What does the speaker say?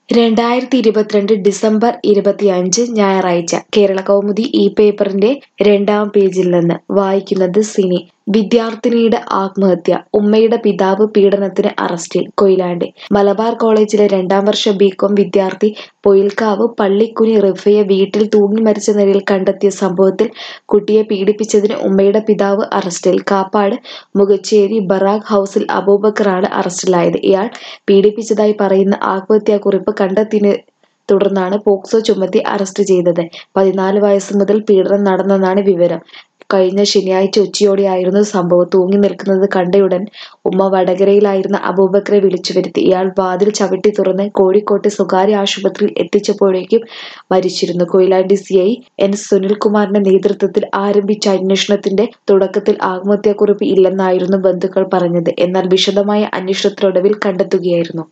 രണ്ടായിരത്തി ഇരുപത്തിരണ്ട് ഡിസംബർ ഇരുപത്തിയഞ്ച് ഞായറാഴ്ച കേരള കൗമുദി ഈ പേപ്പറിന്റെ രണ്ടാം പേജിൽ നിന്ന് വായിക്കുന്നത് സിനി വിദ്യാർത്ഥിനിയുടെ ആത്മഹത്യ ഉമ്മയുടെ പിതാവ് പീഡനത്തിന് അറസ്റ്റിൽ കൊയിലാണ്ടി മലബാർ കോളേജിലെ രണ്ടാം വർഷ ബികോം വിദ്യാർത്ഥി പൊയിൽക്കാവ് പള്ളിക്കുനി റിഫയെ വീട്ടിൽ തൂങ്ങി മരിച്ച നിലയിൽ കണ്ടെത്തിയ സംഭവത്തിൽ കുട്ടിയെ പീഡിപ്പിച്ചതിന് ഉമ്മയുടെ പിതാവ് അറസ്റ്റിൽ കാപ്പാട് മുഖച്ചേരി ബറാഗ് ഹൌസിൽ അബൂബക്കറാണ് അറസ്റ്റിലായത് ഇയാൾ പീഡിപ്പിച്ചതായി പറയുന്ന ആത്മഹത്യാക്കുറിപ്പ് കണ്ടെത്തിയതിനെ തുടർന്നാണ് പോക്സോ ചുമത്തി അറസ്റ്റ് ചെയ്തത് പതിനാല് വയസ്സ് മുതൽ പീഡനം നടന്നെന്നാണ് വിവരം കഴിഞ്ഞ ശനിയാഴ്ച ഉച്ചയോടെയായിരുന്നു സംഭവം തൂങ്ങി നിൽക്കുന്നത് കണ്ടയുടൻ ഉമ്മ വടകരയിലായിരുന്ന അബൂബക്കറെ വിളിച്ചു വരുത്തി ഇയാൾ വാതിൽ ചവിട്ടി തുറന്ന് കോഴിക്കോട്ടെ സ്വകാര്യ ആശുപത്രിയിൽ എത്തിച്ചപ്പോഴേക്കും മരിച്ചിരുന്നു കൊയിലാണ്ടി സി ഐ എൻ സുനിൽകുമാറിന്റെ നേതൃത്വത്തിൽ ആരംഭിച്ച അന്വേഷണത്തിന്റെ തുടക്കത്തിൽ ആത്മഹത്യാക്കുറിപ്പ് ഇല്ലെന്നായിരുന്നു ബന്ധുക്കൾ പറഞ്ഞത് എന്നാൽ വിശദമായ അന്വേഷണത്തിനൊടുവിൽ കണ്ടെത്തുകയായിരുന്നു